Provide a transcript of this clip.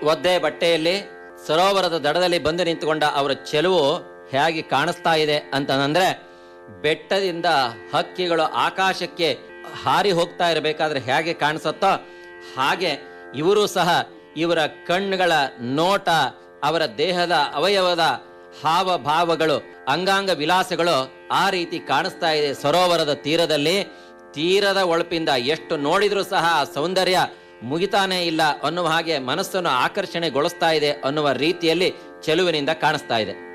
ಒದ್ದೆ ಬಟ್ಟೆಯಲ್ಲಿ ಸರೋವರದ ದಡದಲ್ಲಿ ಬಂದು ನಿಂತುಕೊಂಡ ಅವರ ಚೆಲುವು ಹೇಗೆ ಕಾಣಿಸ್ತಾ ಇದೆ ಅಂತಂದ್ರೆ ಬೆಟ್ಟದಿಂದ ಹಕ್ಕಿಗಳು ಆಕಾಶಕ್ಕೆ ಹಾರಿ ಹೋಗ್ತಾ ಇರಬೇಕಾದ್ರೆ ಹೇಗೆ ಕಾಣಿಸುತ್ತೋ ಹಾಗೆ ಇವರು ಸಹ ಇವರ ಕಣ್ಣುಗಳ ನೋಟ ಅವರ ದೇಹದ ಅವಯವದ ಹಾವಭಾವಗಳು ಅಂಗಾಂಗ ವಿಲಾಸಗಳು ಆ ರೀತಿ ಕಾಣಿಸ್ತಾ ಇದೆ ಸರೋವರದ ತೀರದಲ್ಲಿ ತೀರದ ಒಳಪಿಂದ ಎಷ್ಟು ನೋಡಿದ್ರೂ ಸಹ ಆ ಸೌಂದರ್ಯ ಮುಗಿತಾನೇ ಇಲ್ಲ ಅನ್ನುವ ಹಾಗೆ ಮನಸ್ಸನ್ನು ಆಕರ್ಷಣೆಗೊಳಿಸ್ತಾ ಇದೆ ಅನ್ನುವ ರೀತಿಯಲ್ಲಿ ಚೆಲುವಿನಿಂದ ಕಾಣಿಸ್ತಾ ಇದೆ